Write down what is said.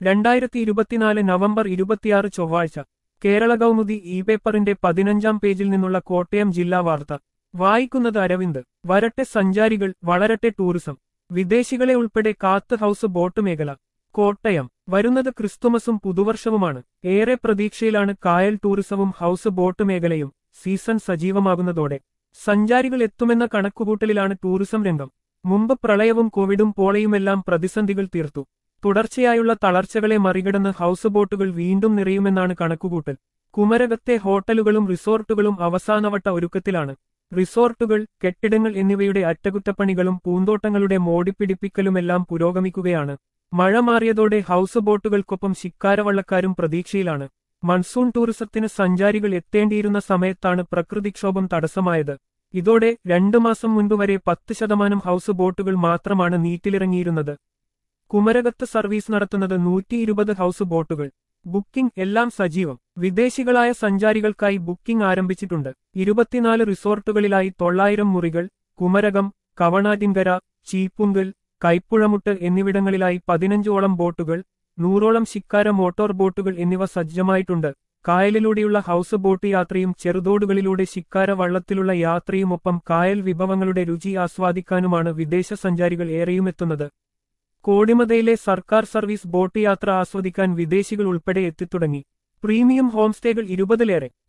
രണ്ടായിരത്തി ഇരുപത്തിനാല് നവംബർ ഇരുപത്തിയാറ് ചൊവ്വാഴ്ച കേരള കൗമുദി ഇ പേപ്പറിന്റെ പതിനഞ്ചാം പേജിൽ നിന്നുള്ള കോട്ടയം ജില്ലാ വാർത്ത വായിക്കുന്നത് അരവിന്ദ് വരട്ടെ സഞ്ചാരികൾ വളരട്ടെ ടൂറിസം വിദേശികളെ ഉൾപ്പെടെ കാത്ത് ഹൌസ് ബോട്ട് മേഖല കോട്ടയം വരുന്നത് ക്രിസ്തുമസും പുതുവർഷവുമാണ് ഏറെ പ്രതീക്ഷയിലാണ് കായൽ ടൂറിസവും ഹൌസ് ബോട്ട് മേഖലയും സീസൺ സജീവമാകുന്നതോടെ സഞ്ചാരികൾ എത്തുമെന്ന കണക്കുകൂട്ടലിലാണ് ടൂറിസം രംഗം മുമ്പ് പ്രളയവും കോവിഡും പോളയുമെല്ലാം പ്രതിസന്ധികൾ തീർത്തു തുടർച്ചയായുള്ള തളർച്ചകളെ മറികടന്ന് ഹൌസ് ബോട്ടുകൾ വീണ്ടും നിറയുമെന്നാണ് കണക്കുകൂട്ടൽ കുമരകത്തെ ഹോട്ടലുകളും റിസോർട്ടുകളും അവസാനവട്ട ഒരുക്കത്തിലാണ് റിസോർട്ടുകൾ കെട്ടിടങ്ങൾ എന്നിവയുടെ അറ്റകുറ്റപ്പണികളും പൂന്തോട്ടങ്ങളുടെ മോടിപ്പിടിപ്പിക്കലുമെല്ലാം പുരോഗമിക്കുകയാണ് മഴ മാറിയതോടെ ഹൌസ് ബോട്ടുകൾക്കൊപ്പം ശിക്കാരവള്ളക്കാരും പ്രതീക്ഷയിലാണ് മൺസൂൺ ടൂറിസത്തിന് സഞ്ചാരികൾ എത്തേണ്ടിയിരുന്ന സമയത്താണ് പ്രകൃതിക്ഷോഭം തടസ്സമായത് ഇതോടെ രണ്ടു മാസം മുൻപ് വരെ പത്ത് ശതമാനം ഹൌസ് ബോട്ടുകൾ മാത്രമാണ് നീറ്റിലിറങ്ങിയിരുന്നത് കുമരകത്ത് സർവീസ് നടത്തുന്നത് നൂറ്റി ഇരുപത് ഹൌസ് ബോട്ടുകൾ ബുക്കിംഗ് എല്ലാം സജീവം വിദേശികളായ സഞ്ചാരികൾക്കായി ബുക്കിംഗ് ആരംഭിച്ചിട്ടുണ്ട് ഇരുപത്തിനാല് റിസോർട്ടുകളിലായി തൊള്ളായിരം മുറികൾ കുമരകം കവണാറ്റിൻകര ചീപ്പുങ്കൽ കൈപ്പുഴമുട്ട് എന്നിവിടങ്ങളിലായി പതിനഞ്ചോളം ബോട്ടുകൾ നൂറോളം ശിക്കാര മോട്ടോർ ബോട്ടുകൾ എന്നിവ സജ്ജമായിട്ടുണ്ട് കായലിലൂടെയുള്ള ഹൌസ് ബോട്ട് യാത്രയും ചെറുതോടുകളിലൂടെ ശിക്കാര വള്ളത്തിലുള്ള യാത്രയുമൊപ്പം കായൽ വിഭവങ്ങളുടെ രുചി ആസ്വാദിക്കാനുമാണ് വിദേശ സഞ്ചാരികൾ ഏറെയുമെത്തുന്നത് കോടിമതയിലെ സർക്കാർ സർവീസ് ബോട്ട് യാത്ര ആസ്വദിക്കാൻ വിദേശികൾ ഉൾപ്പെടെ എത്തിത്തുടങ്ങി പ്രീമിയം ഹോംസ്റ്റേകൾ ഇരുപതിലേറെ